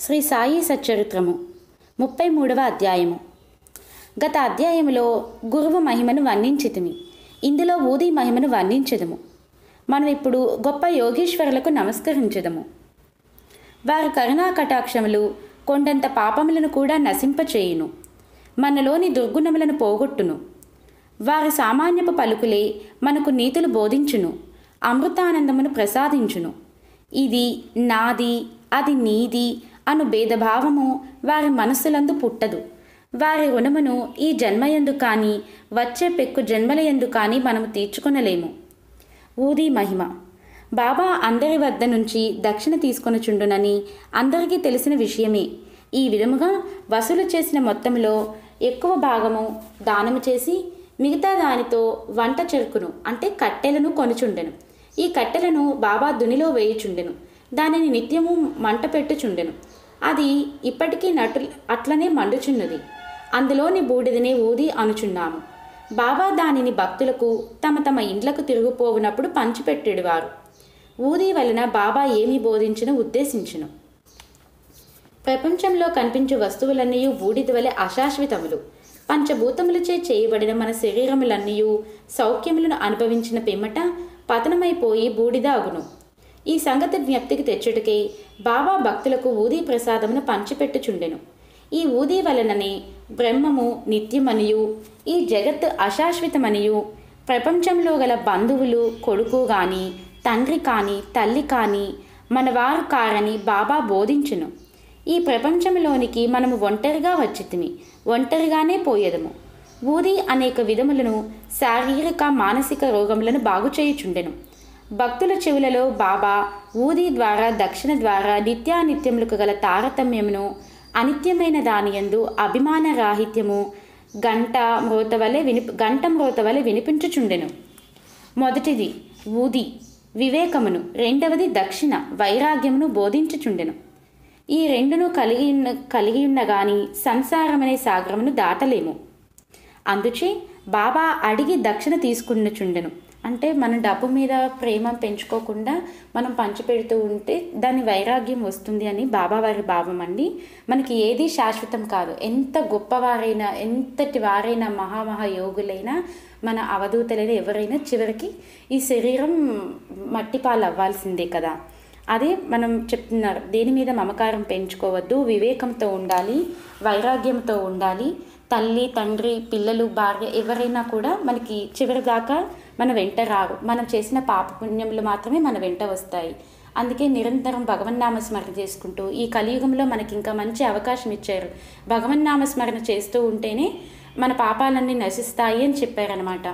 శ్రీ సాయి సచ్చరిత్రము ముప్పై మూడవ అధ్యాయము గత అధ్యాయములో గురువు మహిమను వర్ణించితిమి ఇందులో ఊది మహిమను వర్ణించదము మనం ఇప్పుడు గొప్ప యోగీశ్వరులకు నమస్కరించదము వారి కరుణా కటాక్షములు కొండంత పాపములను కూడా నశింపచేయును మనలోని దుర్గుణములను పోగొట్టును వారి సామాన్యపు పలుకులే మనకు నీతులు బోధించును అమృతానందమును ప్రసాదించును ఇది నాది అది నీది అను భేదభావము వారి మనస్సులందు పుట్టదు వారి రుణమును ఈ జన్మయందు కానీ వచ్చే పెక్కు జన్మలయందు కానీ మనము తీర్చుకొనలేము ఊది మహిమ బాబా అందరి వద్ద నుంచి దక్షిణ తీసుకొనుచుండునని అందరికీ తెలిసిన విషయమే ఈ విధముగా వసూలు చేసిన మొత్తంలో ఎక్కువ భాగము దానము చేసి మిగతా దానితో వంట చెరుకును అంటే కట్టెలను కొనుచుండెను ఈ కట్టెలను బాబా దునిలో వేయుచుండెను దానిని నిత్యము మంట పెట్టుచుండెను అది ఇప్పటికీ నటు అట్లనే మండుచున్నది అందులోని బూడిదనే ఊది అనుచున్నాము బాబా దానిని భక్తులకు తమ తమ ఇండ్లకు తిరుగుపోవునప్పుడు పంచిపెట్టేవారు ఊది వలన బాబా ఏమి బోధించును ఉద్దేశించును ప్రపంచంలో కనిపించే వస్తువులన్నీ బూడిద వలె అశాశ్వతములు పంచభూతములచే చేయబడిన మన శరీరములన్నీ సౌఖ్యములను అనుభవించిన పిమ్మట పతనమైపోయి బూడిద అగును ఈ సంగతి జ్ఞప్తికి తెచ్చుటకే బాబా భక్తులకు ఊదీ ప్రసాదమును పంచిపెట్టుచుండెను ఈ ఊదీ వలననే బ్రహ్మము నిత్యమనియు ఈ జగత్ అశాశ్వతమనియు ప్రపంచంలో గల బంధువులు కొడుకు గాని తండ్రి కాని తల్లి కాని మనవారు కారని బాబా బోధించును ఈ ప్రపంచంలోనికి మనము ఒంటరిగా వచ్చితిమి ఒంటరిగానే పోయేదము ఊది అనేక విధములను శారీరక మానసిక రోగములను బాగు చేయుచుండెను భక్తుల చెవులలో బాబా ఊది ద్వారా దక్షిణ ద్వారా నిత్యానిత్యములకు గల తారతమ్యమును అనిత్యమైన దానియందు అభిమాన రాహిత్యము గంట మ్రోత వలె విని గంట మ్రోత వలె వినిపించుచుండెను మొదటిది ఊది వివేకమును రెండవది దక్షిణ వైరాగ్యమును బోధించుచుండెను ఈ రెండును కలిగి ఉన్న కలిగి ఉన్న గాని సంసారమనే సాగరమును దాటలేము అందుచే బాబా అడిగి దక్షిణ తీసుకున్నచుండెను అంటే మన డబ్బు మీద ప్రేమ పెంచుకోకుండా మనం పంచిపెడుతూ ఉంటే దాని వైరాగ్యం వస్తుంది అని బాబా వారి భావం అండి మనకి ఏది శాశ్వతం కాదు ఎంత గొప్పవారైనా ఎంతటి వారైనా మహామహా యోగులైనా మన అవధూతలైన ఎవరైనా చివరికి ఈ శరీరం మట్టిపాలు అవ్వాల్సిందే కదా అదే మనం చెప్తున్నారు దేని మీద మమకారం పెంచుకోవద్దు వివేకంతో ఉండాలి వైరాగ్యంతో ఉండాలి తల్లి తండ్రి పిల్లలు భార్య ఎవరైనా కూడా మనకి చివరి దాకా మన వెంట రారు మనం చేసిన పాపపుణ్యములు మాత్రమే మన వెంట వస్తాయి అందుకే నిరంతరం భగవన్నామ స్మరణ చేసుకుంటూ ఈ కలియుగంలో మనకి ఇంకా మంచి అవకాశం ఇచ్చారు భగవన్నామ స్మరణ చేస్తూ ఉంటేనే మన పాపాలన్నీ నశిస్తాయి అని చెప్పారనమాట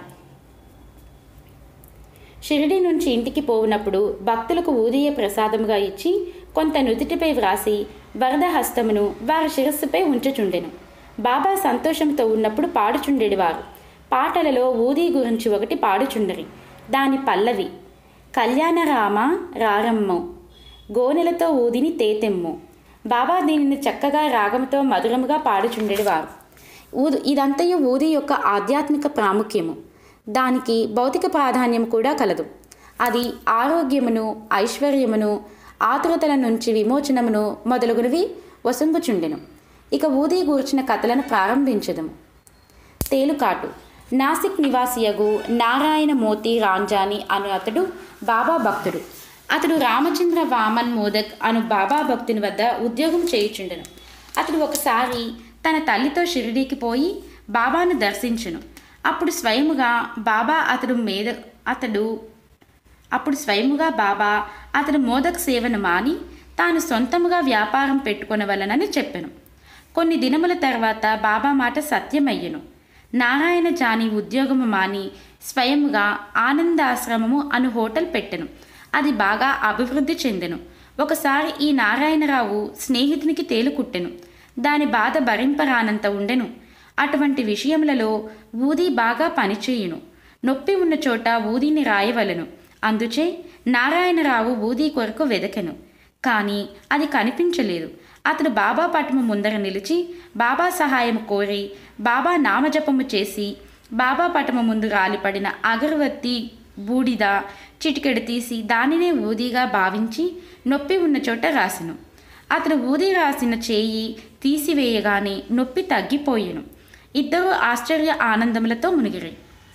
షిరిడి నుంచి ఇంటికి పోవునప్పుడు భక్తులకు ఊదియ ప్రసాదముగా ఇచ్చి కొంత నుదిటిపై వ్రాసి వరద హస్తమును వారి శిరస్సుపై ఉంచుచుండెను బాబా సంతోషంతో ఉన్నప్పుడు పాడుచుండెడివారు పాటలలో ఊది గురించి ఒకటి పాడుచుండరి దాని పల్లవి కళ్యాణరామ రారమ్ము గోనెలతో ఊదిని తేతెమ్ము బాబా దీనిని చక్కగా రాగంతో మధురముగా పాడుచుండెడివారు ఊదు ఇదంతయు ఊది యొక్క ఆధ్యాత్మిక ప్రాముఖ్యము దానికి భౌతిక ప్రాధాన్యం కూడా కలదు అది ఆరోగ్యమును ఐశ్వర్యమును ఆతురతల నుంచి విమోచనమును మొదలగునవి వసంగుచుండెను ఇక ఊది గూర్చిన కథలను ప్రారంభించదము తేలుకాటు నాసిక్ నివాసియగు నారాయణ మోతి రాంజాని అను అతడు బాబా భక్తుడు అతడు రామచంద్ర వామన్ మోదక్ అను బాబా భక్తుని వద్ద ఉద్యోగం చేయుచుండెను అతడు ఒకసారి తన తల్లితో షిరిడీకి పోయి బాబాను దర్శించును అప్పుడు స్వయముగా బాబా అతడు మీద అతడు అప్పుడు స్వయముగా బాబా అతడు మోదక్ సేవను మాని తాను సొంతముగా వ్యాపారం పెట్టుకొనవలనని చెప్పెను కొన్ని దినముల తర్వాత బాబా మాట సత్యమయ్యెను నారాయణ జాని ఉద్యోగము మాని స్వయముగా ఆనందాశ్రమము అను హోటల్ పెట్టెను అది బాగా అభివృద్ధి చెందెను ఒకసారి ఈ నారాయణరావు స్నేహితునికి తేలుకుట్టెను దాని బాధ భరింపరానంత ఉండెను అటువంటి విషయములలో ఊది బాగా పనిచేయును నొప్పి ఉన్న చోట ఊదిని రాయవలెను అందుచే నారాయణరావు ఊది కొరకు వెదకెను కానీ అది కనిపించలేదు అతడు బాబా పటము ముందర నిలిచి బాబా సహాయం కోరి బాబా నామజపము చేసి బాబా పటము ముందు రాలిపడిన అగరవత్తి బూడిద చిటికెడు తీసి దానినే ఊదిగా భావించి నొప్పి ఉన్న చోట రాసెను అతను ఊది రాసిన చేయి తీసివేయగానే నొప్పి తగ్గిపోయెను ఇద్దరు ఆశ్చర్య ఆనందములతో మునిగిరి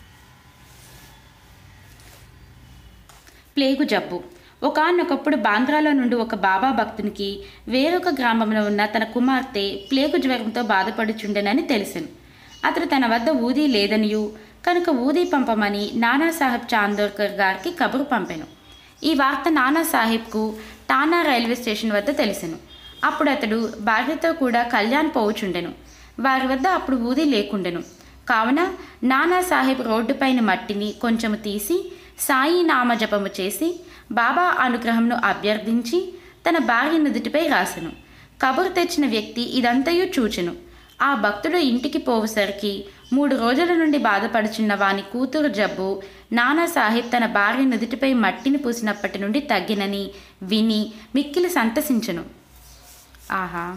ప్లేగు జబ్బు ఒకానొకప్పుడు బాంద్రాలో నుండి ఒక బాబా భక్తునికి వేరొక గ్రామంలో ఉన్న తన కుమార్తె ప్లేగు జ్వరంతో బాధపడుచుండెనని తెలిసెను అతడు తన వద్ద ఊదీ లేదనియు కనుక ఊదీ పంపమని నానాసాహెబ్ చాందోర్కర్ గారికి కబురు పంపెను ఈ వార్త నానాసాహెబ్కు టానా రైల్వే స్టేషన్ వద్ద తెలిసెను అప్పుడు అతడు భార్యతో కూడా కళ్యాణ్ పోవుచుండెను వారి వద్ద అప్పుడు ఊది లేకుండెను కావున నానాసాహెబ్ రోడ్డుపైన మట్టిని కొంచెము తీసి సాయి నామజపము చేసి బాబా అనుగ్రహంను అభ్యర్థించి తన భార్య నుదుటిపై రాసెను కబురు తెచ్చిన వ్యక్తి ఇదంతయు చూచెను ఆ భక్తుడు ఇంటికి పోవుసరికి మూడు రోజుల నుండి బాధపడుచున్న వాని కూతురు జబ్బు నానాసాహెబ్ తన భార్య నుదుటిపై మట్టిని పూసినప్పటి నుండి తగ్గినని విని మిక్కిలి సంతసించెను ఆహా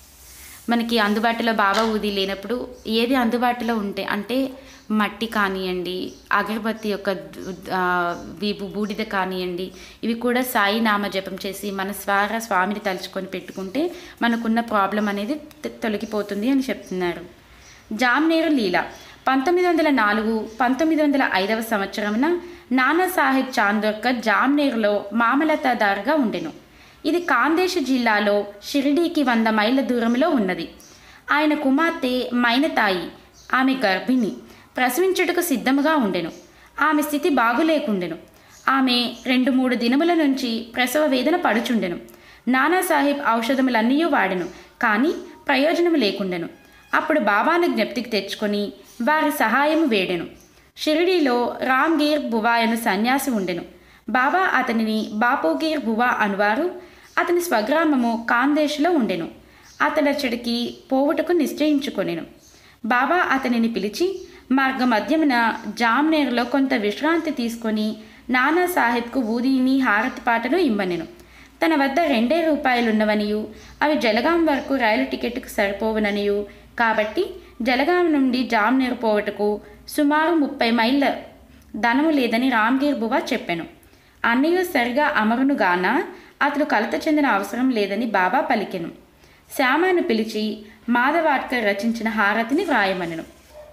మనకి అందుబాటులో బాబా ఊది లేనప్పుడు ఏది అందుబాటులో ఉంటే అంటే మట్టి కానివ్వండి అగరబత్తి యొక్క దు- ఆ, వీపు బూడిద కానివ్వండి ఇవి కూడా సాయి నామ జపం చేసి మన స్వార స్వామిని తలుచుకొని పెట్టుకుంటే మనకున్న ప్రాబ్లం అనేది తొ- తొలగిపోతుంది అని చెప్తున్నారు జామ్నేరు లీల పంతొమ్మిది వందల నాలుగు పంతొమ్మిది వందల ఐదవ సంవత్సరమున నానాసాహెబ్ చాందోర్కర్ జామ్నేరులో మామలతాదారుగా ఉండెను ఇది కాందేశ్ జిల్లాలో షిరిడీకి వంద మైళ్ళ దూరంలో ఉన్నది ఆయన కుమార్తె మైనతాయి ఆమె గర్భిణి ప్రసవించుటకు సిద్ధముగా ఉండెను ఆమె స్థితి బాగులేకుండెను ఆమె రెండు మూడు దినముల నుంచి ప్రసవ వేదన పడుచుండెను నానాసాహెబ్ ఔషధములన్నీ వాడెను కానీ ప్రయోజనము లేకుండెను అప్పుడు బాబాను జ్ఞప్తికి తెచ్చుకొని వారి సహాయము వేడెను షిరిడీలో రామ్గీర్ బువాయను సన్యాసి ఉండెను బాబా అతనిని బాపోగీర్ బువా అనువారు అతని స్వగ్రామము కాందేశ్లో ఉండెను అతడచ్చడికి పోవుటకు నిశ్చయించుకొనెను బాబా అతనిని పిలిచి మార్గమధ్యమున జామ్నేర్లో కొంత విశ్రాంతి తీసుకొని నానా సాహెబ్కు ఊదిని హారతి పాటను ఇమ్మనెను తన వద్ద రెండే రూపాయలున్నవనియు అవి జలగాం వరకు రైలు టికెట్కు సరిపోవుననియు కాబట్టి జలగాం నుండి జామ్నేర్ పోవటకు సుమారు ముప్పై మైళ్ళ ధనము లేదని రామ్గీర్ బువా చెప్పెను అన్నయ్య సరిగా అమరును గాన అతడు కలత చెందిన అవసరం లేదని బాబా పలికెను శ్యామను పిలిచి మాధవాడ్కర్ రచించిన హారతిని వ్రాయమనెను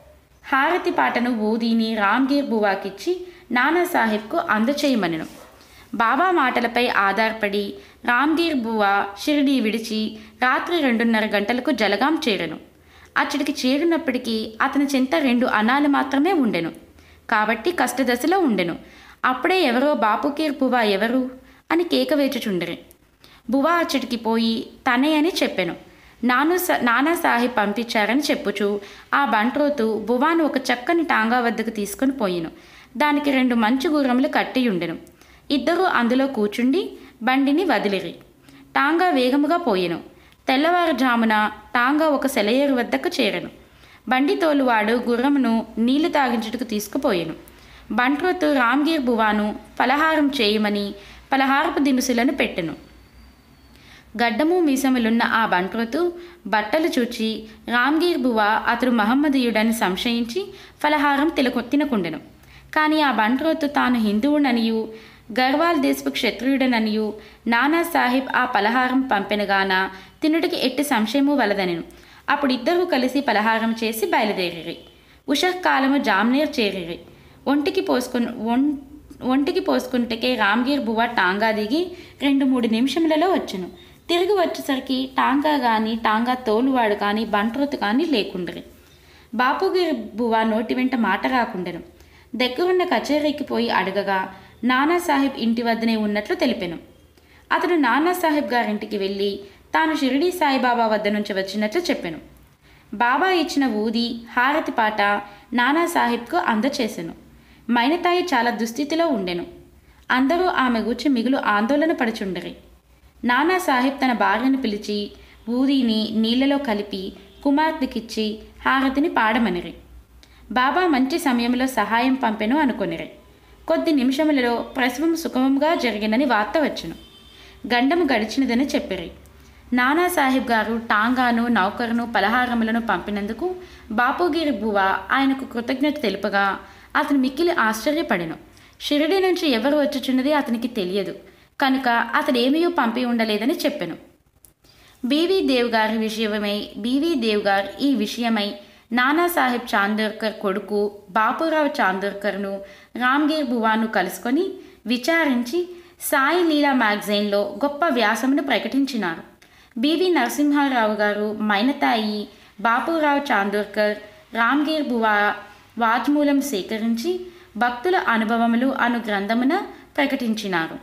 హారతి పాటను ఊదిని రామ్గీర్ బువాకిచ్చి నానాసాహెబ్కు అందచేయమనెను బాబా మాటలపై ఆధారపడి రామ్గీర్ బువా షిరిడీ విడిచి రాత్రి రెండున్నర గంటలకు జలగాం చేరెను అచ్చడికి చేరినప్పటికీ అతని చెంత రెండు అనాలు మాత్రమే ఉండెను కాబట్టి కష్టదశలో ఉండెను అప్పుడే ఎవరో బాపుకీర్ బువా ఎవరు అని కేక వేచుచుండరి బువా అచ్చడికి పోయి తనే అని చెప్పెను నాను స నానా సాహెబ్ పంపించారని చెప్పుచు ఆ బంట్రోతు బువాను ఒక చక్కని టాంగా వద్దకు తీసుకొని పోయిను దానికి రెండు మంచు గుర్రములు కట్టి ఉండెను ఇద్దరూ అందులో కూర్చుండి బండిని వదిలిరి టాంగా వేగముగా పోయెను తెల్లవారుజామున టాంగా ఒక సెలయేరు వద్దకు చేరెను బండి తోలువాడు గుర్రమును నీళ్లు తాగించుటకు తీసుకుపోయెను బంట్రోతు రామ్గీర్ బువాను పలహారం చేయమని పలహారపు దినుసులను పెట్టెను గడ్డము మీసములున్న ఆ బంట్రోతు బట్టలు చూచి రామ్గీర్ బువా అతడు మహమ్మదీయుడని సంశయించి ఫలహారం తిలకు తినకుండెను కానీ ఆ బంట్రోతు తాను హిందువుననియు గర్వాల్ దేశపు క్షత్రియుడననియు నానా సాహిబ్ ఆ పలహారం పంపెనగాన తినుడికి ఎట్టి సంశయము వలదనెను అప్పుడు ఇద్దరూ కలిసి పలహారం చేసి బయలుదేరిరి ఉషకాలము జామ్నేర్ చేరిరి ఒంటికి పోసుకుని ఒం ఒంటికి పోసుకుంటకే రామ్గీర్ బువ్వ టాంగా దిగి రెండు మూడు నిమిషములలో వచ్చెను తిరిగి వచ్చేసరికి టాంగా కానీ టాంగా తోలువాడు కానీ బంట్రోతు కానీ లేకుండరి బాపుగిరి బువ్వ నోటి వెంట మాట రాకుండెను దగ్గరున్న కచేరీకి పోయి అడగగా నానాసాహెబ్ ఇంటి వద్దనే ఉన్నట్లు తెలిపెను అతడు నానాసాహెబ్ గారింటికి వెళ్ళి తాను షిరిడీ సాయిబాబా వద్ద నుంచి వచ్చినట్లు చెప్పెను బాబా ఇచ్చిన ఊది హారతి పాట నానాసాహెబ్కు అందచేసెను మైనతాయి చాలా దుస్థితిలో ఉండెను అందరూ ఆమె గూర్చి మిగులు ఆందోళన పడుచుండరి నానాసాహెబ్ తన భార్యను పిలిచి ఊదిని నీళ్లలో కలిపి కుమార్తెకిచ్చి హారతిని పాడమనిరి బాబా మంచి సమయంలో సహాయం పంపెను అనుకొనిరి కొద్ది నిమిషములలో ప్రసవం సుఖమంగా జరిగినని వార్త వచ్చును గండము గడిచినదని చెప్పిరి నానాసాహెబ్ గారు టాంగాను నౌకరును పలహారములను పంపినందుకు బాపుగిరి బువ ఆయనకు కృతజ్ఞత తెలుపగా అతను మిక్కిలి ఆశ్చర్యపడెను షిరిడి నుంచి ఎవరు వచ్చుచున్నది అతనికి తెలియదు కనుక అతడు ఏమీ పంపి ఉండలేదని చెప్పెను బీవీ దేవ్ గారి విషయమై బీవీ దేవ్ గారు ఈ విషయమై నానాసాహెబ్ చాందోర్కర్ కొడుకు బాపురావు చాందోర్కర్ను రామ్గీర్ బువాను కలుసుకొని విచారించి సాయి లీలా మ్యాగజైన్లో గొప్ప వ్యాసమును ప్రకటించినారు బివి నరసింహారావు గారు మైనతాయి బాపురావు చాందోర్కర్ రామ్గీర్ బువా వాజ్మూలం సేకరించి భక్తుల అనుభవములు అను గ్రంథమున ప్రకటించినారు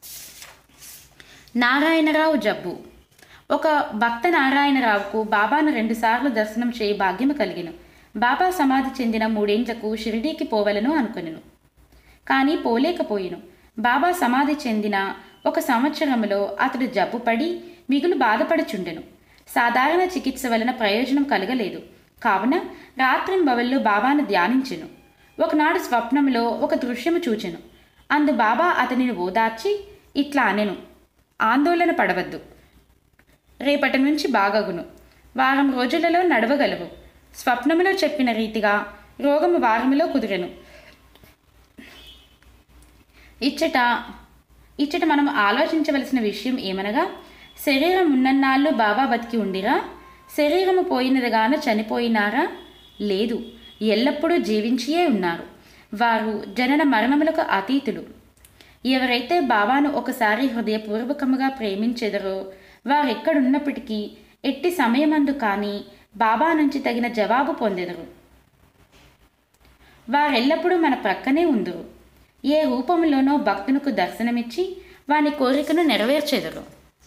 నారాయణరావు జబ్బు ఒక భక్త నారాయణరావుకు బాబాను రెండుసార్లు దర్శనం చేయి భాగ్యము కలిగిన బాబా సమాధి చెందిన మూడేండ్లకు షిరిడీకి పోవలను అనుకొనెను కానీ పోలేకపోయిను బాబా సమాధి చెందిన ఒక సంవత్సరములో అతడు జబ్బుపడి మిగులు బాధపడుచుండెను సాధారణ చికిత్స వలన ప్రయోజనం కలగలేదు కావున రాత్రింబవళ్ళు బాబాను ధ్యానించెను ఒకనాడు స్వప్నంలో ఒక దృశ్యము చూచెను అందు బాబా అతనిని ఓదార్చి ఇట్లా అనెను ఆందోళన పడవద్దు రేపటి నుంచి బాగగును వారం రోజులలో నడవగలవు స్వప్నములో చెప్పిన రీతిగా రోగము వారములో కుదిరెను ఇచ్చట ఇచ్చట మనం ఆలోచించవలసిన విషయం ఏమనగా శరీరం ఉన్నన్నాళ్ళు బాబా బతికి ఉండిరా శరీరము పోయినదిగాను చనిపోయినారా లేదు ఎల్లప్పుడూ జీవించియే ఉన్నారు వారు జనన మరణములకు అతీతులు ఎవరైతే బాబాను ఒకసారి హృదయపూర్వకముగా ప్రేమించెదరో వారెక్కడున్నప్పటికీ ఎట్టి సమయమందు కానీ బాబా నుంచి తగిన జవాబు పొందెదరు వారెల్లప్పుడూ మన ప్రక్కనే ఉందురు ఏ రూపంలోనో భక్తునికి దర్శనమిచ్చి వాని కోరికను నెరవేర్చెదరు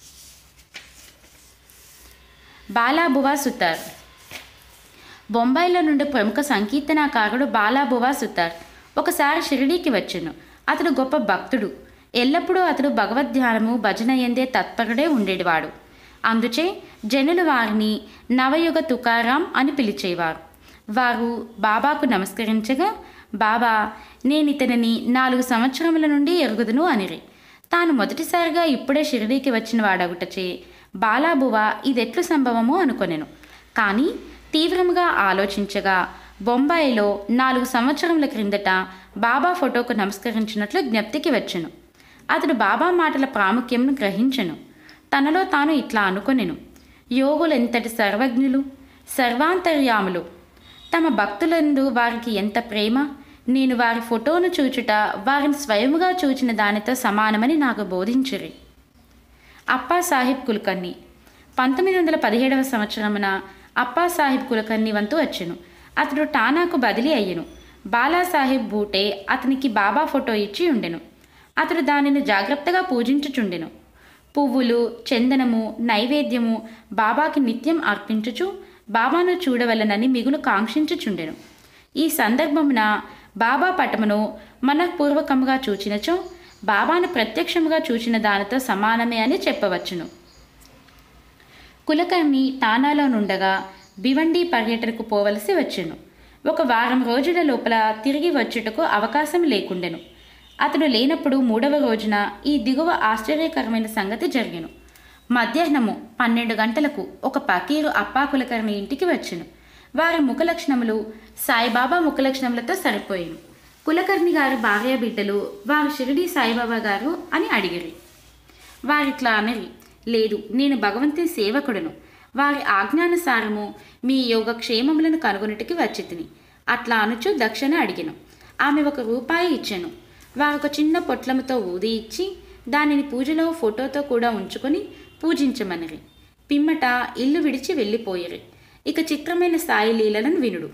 బాలాబువా సుతార్ బొంబాయిలో నుండి ప్రముఖ సంకీర్తనాకారుడు బాలాబువా సుతార్ ఒకసారి షిరిడీకి వచ్చెను అతడు గొప్ప భక్తుడు ఎల్లప్పుడూ అతడు భగవద్ధ్యానము భజన ఎందే తత్పరుడే ఉండేవాడు అందుచే జనులు వారిని నవయుగ తుకారాం అని పిలిచేవారు వారు బాబాకు నమస్కరించగా బాబా నేనితనిని నాలుగు సంవత్సరముల నుండి ఎరుగుదును అనిరి తాను మొదటిసారిగా ఇప్పుడే షిరిడీకి వచ్చిన వాడగుటచే బాలాబువ ఇదెట్లు సంభవమో అనుకొనెను కానీ తీవ్రముగా ఆలోచించగా బొంబాయిలో నాలుగు సంవత్సరముల క్రిందట బాబా ఫోటోకు నమస్కరించినట్లు జ్ఞప్తికి వచ్చెను అతడు బాబా మాటల ప్రాముఖ్యంను గ్రహించెను తనలో తాను ఇట్లా అనుకొనెను యోగులు ఎంతటి సర్వజ్ఞులు సర్వాంతర్యాములు తమ భక్తులందు వారికి ఎంత ప్రేమ నేను వారి ఫోటోను చూచుట వారిని స్వయముగా చూచిన దానితో సమానమని నాకు బోధించిరి అప్పా సాహిబ్ కుల్కర్ని పంతొమ్మిది వందల పదిహేడవ సంవత్సరమున అప్పా సాహిబ్ కులకర్ణి వంతు వచ్చెను అతడు టానాకు బదిలీ అయ్యెను బాలాసాహెబ్ బూటే అతనికి బాబా ఫోటో ఇచ్చి ఉండెను అతడు దానిని జాగ్రత్తగా పూజించుచుండెను పువ్వులు చందనము నైవేద్యము బాబాకి నిత్యం అర్పించుచు బాబాను చూడవలనని మిగులు కాంక్షించుచుండెను ఈ సందర్భమున బాబా పటమును మనఃపూర్వకముగా చూచినచో బాబాను ప్రత్యక్షముగా చూచిన దానితో సమానమే అని చెప్పవచ్చును కులకర్ణి తానాలో నుండగా భివండి పర్యటనకు పోవలసి వచ్చెను ఒక వారం రోజుల లోపల తిరిగి వచ్చుటకు అవకాశం లేకుండెను అతడు లేనప్పుడు మూడవ రోజున ఈ దిగువ ఆశ్చర్యకరమైన సంగతి జరిగెను మధ్యాహ్నము పన్నెండు గంటలకు ఒక పకీరు అప్పా కులకర్ణి ఇంటికి వచ్చెను వారి ముఖలక్షణములు సాయిబాబా ముఖలక్షణములతో సరిపోయాను కులకర్ణి గారి భార్య బిడ్డలు వారు షిరిడి సాయిబాబా గారు అని అడిగిరి వారిట్లా అనరి లేదు నేను భగవంతుని సేవకుడను వారి ఆజ్ఞానుసారము మీ యోగక్షేమములను కనుగొనుటికి వచ్చి తిని అట్లా అనుచు దక్షిణ అడిగాను ఆమె ఒక రూపాయి ఇచ్చాను వారు ఒక చిన్న పొట్లముతో ఊది ఇచ్చి దానిని పూజలో ఫోటోతో కూడా ఉంచుకొని పూజించమనిరి పిమ్మట ఇల్లు విడిచి వెళ్ళిపోయిరి ఇక చిత్రమైన సాయి లీలలను వినుడు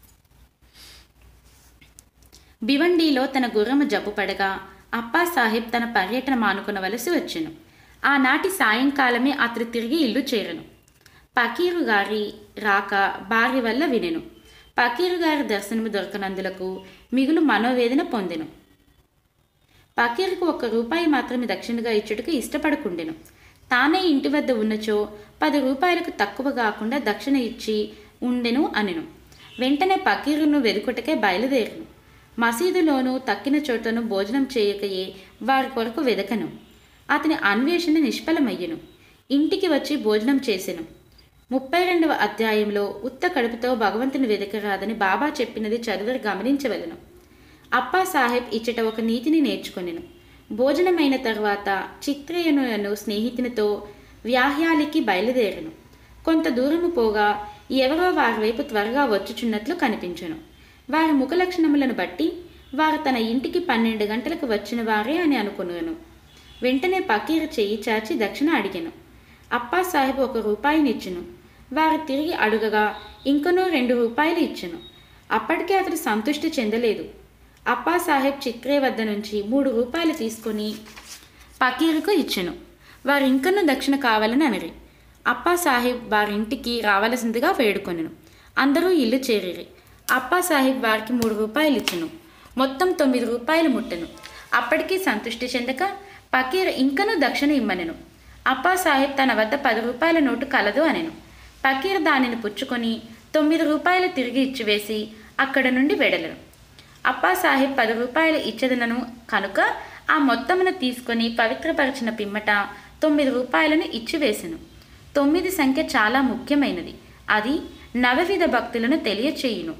భివండీలో తన గుర్రము జబ్బు పడగా అప్పా సాహెబ్ తన పర్యటన మానుకొనవలసి వచ్చెను ఆనాటి సాయంకాలమే అతడు తిరిగి ఇల్లు చేరను పకీరు గారి రాక భార్య వల్ల వినెను పకీరు గారి దర్శనము దొరకనందులకు మిగులు మనోవేదన పొందెను పకీరుకు ఒక్క రూపాయి మాత్రమే దక్షిణగా ఇచ్చుటకు ఇష్టపడకుండెను తానే ఇంటి వద్ద ఉన్నచో పది రూపాయలకు తక్కువ కాకుండా దక్షిణ ఇచ్చి ఉండెను అనెను వెంటనే పకీరును వెదుకుటకే బయలుదేరును మసీదులోనూ తక్కిన చోటను భోజనం చేయకయే వారి కొరకు వెదకను అతని అన్వేషణ నిష్ఫలమయ్యెను ఇంటికి వచ్చి భోజనం చేసెను ముప్పై రెండవ అధ్యాయంలో ఉత్త కడుపుతో భగవంతుని వెదకరాదని బాబా చెప్పినది చదువురు గమనించవలను అప్పా సాహెబ్ ఇచ్చట ఒక నీతిని నేర్చుకొనెను భోజనమైన తర్వాత చిత్రయను స్నేహితునితో వ్యాహ్యాలికి బయలుదేరను కొంత దూరము పోగా ఎవరో వారి వైపు త్వరగా వచ్చుచున్నట్లు కనిపించెను వారి ముఖ లక్షణములను బట్టి వారు తన ఇంటికి పన్నెండు గంటలకు వచ్చిన వారే అని అనుకున్నాను వెంటనే పకీరు చెయ్యి చాచి దక్షిణ అడిగాను అప్పా సాహెబ్ ఒక రూపాయిని ఇచ్చును వారు తిరిగి అడుగగా ఇంకనూ రెండు రూపాయలు ఇచ్చును అప్పటికే అతడు సంతృష్టి చెందలేదు అప్పా సాహెబ్ చిత్రే వద్ద నుంచి మూడు రూపాయలు తీసుకొని పకీరుకు ఇచ్చెను వారు ఇంకనూ దక్షిణ కావాలని అనరి అప్పా సాహెబ్ వారింటికి రావలసిందిగా వేడుకొనెను అందరూ ఇల్లు చేరిరి అప్పా సాహెబ్ వారికి మూడు రూపాయలు ఇచ్చెను మొత్తం తొమ్మిది రూపాయలు ముట్టెను అప్పటికీ సంతృష్టి చెందక పకీర్ ఇంకనూ దక్షిణ ఇమ్మనెను అప్పా సాహెబ్ తన వద్ద పది రూపాయల నోటు కలదు అనెను పకీర్ దానిని పుచ్చుకొని తొమ్మిది రూపాయలు తిరిగి ఇచ్చివేసి అక్కడ నుండి వెడలను అప్పా సాహెబ్ పది రూపాయలు ఇచ్చదనను కనుక ఆ మొత్తమును తీసుకొని పవిత్రపరిచిన పిమ్మట తొమ్మిది రూపాయలను ఇచ్చివేసెను తొమ్మిది సంఖ్య చాలా ముఖ్యమైనది అది నవవిధ భక్తులను తెలియచేయును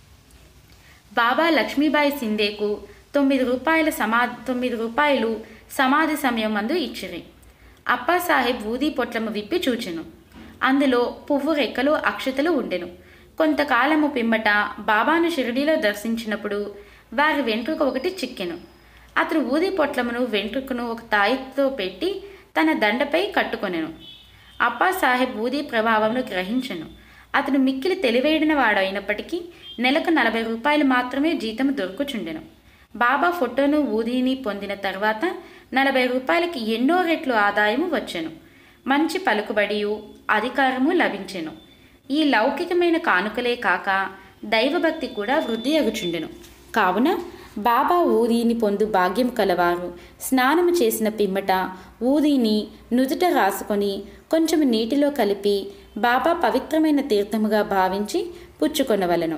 బాబా లక్ష్మీబాయి సింధేకు తొమ్మిది రూపాయల సమా తొమ్మిది రూపాయలు సమాధి సమయం మందు ఇచ్చిరి అప్పా సాహెబ్ ఊదీ పొట్లము విప్పి చూచెను అందులో పువ్వు రెక్కలు అక్షతలు ఉండెను కొంతకాలము పిమ్మట బాబాను షిరిడీలో దర్శించినప్పుడు వారి వెంట్రుక ఒకటి చిక్కెను అతను ఊది పొట్లమును వెంట్రుకను ఒక తాయితో పెట్టి తన దండపై కట్టుకొనెను అప్పా సాహెబ్ ఊది ప్రభావంను గ్రహించెను అతను మిక్కిలి తెలివైన వాడైనప్పటికీ నెలకు నలభై రూపాయలు మాత్రమే జీతం దొరుకుచుండెను బాబా ఫోటోను ఊదీని పొందిన తర్వాత నలభై రూపాయలకి ఎన్నో రెట్లు ఆదాయము వచ్చెను మంచి పలుకుబడియు అధికారము లభించెను ఈ లౌకికమైన కానుకలే కాక దైవభక్తి కూడా వృద్ధి అగుచుండెను కావున బాబా ఊదీని పొందు భాగ్యం కలవారు స్నానము చేసిన పిమ్మట ఊదీని నుదుట రాసుకొని కొంచెం నీటిలో కలిపి బాబా పవిత్రమైన తీర్థముగా భావించి పుచ్చుకొనవలను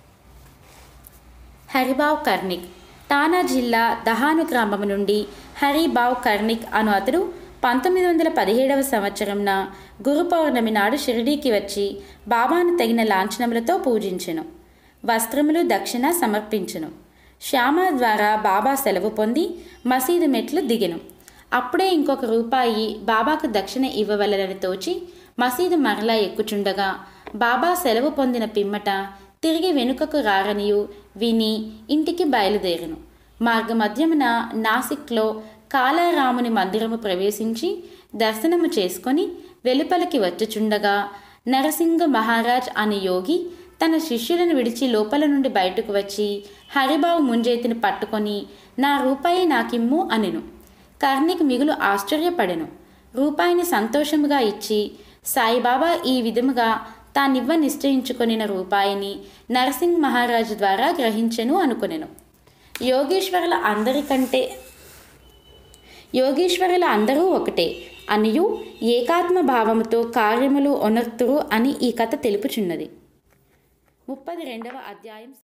హరిబావ్ కర్నిక్ తానా జిల్లా దహాను గ్రామం నుండి హరిబావ్ కర్నిక్ అను అతడు పంతొమ్మిది వందల పదిహేడవ సంవత్సరంన గురు పౌర్ణమి నాడు షిరిడీకి వచ్చి బాబాను తగిన లాంఛనములతో పూజించెను వస్త్రములు దక్షిణ సమర్పించెను శ్యామ ద్వారా బాబా సెలవు పొంది మసీదు మెట్లు దిగెను అప్పుడే ఇంకొక రూపాయి బాబాకు దక్షిణ ఇవ్వవలనని తోచి మసీదు మరలా ఎక్కుచుండగా బాబా సెలవు పొందిన పిమ్మట తిరిగి వెనుకకు రారనియు విని ఇంటికి బయలుదేరెను మార్గమధ్యమున నాసిక్లో కాలారాముని మందిరము ప్రవేశించి దర్శనము చేసుకొని వెలుపలికి వచ్చుచుండగా నరసింహ మహారాజ్ అనే యోగి తన శిష్యులను విడిచి లోపల నుండి బయటకు వచ్చి హరిబాబు ముంజేతిని పట్టుకొని నా రూపాయి నాకిమ్ము అనెను కర్ణిక్ మిగులు ఆశ్చర్యపడెను రూపాయిని సంతోషముగా ఇచ్చి సాయిబాబా ఈ విధముగా తానివ్వ నిశ్చయించుకొనిన రూపాయిని నరసింహ్ మహారాజు ద్వారా గ్రహించెను అనుకొనెను యోగేశ్వరుల అందరికంటే యోగేశ్వరుల అందరూ ఒకటే అనియు ఏకాత్మ భావముతో కార్యములు ఒనర్తురు అని ఈ కథ తెలుపుచున్నది ముప్పది రెండవ అధ్యాయం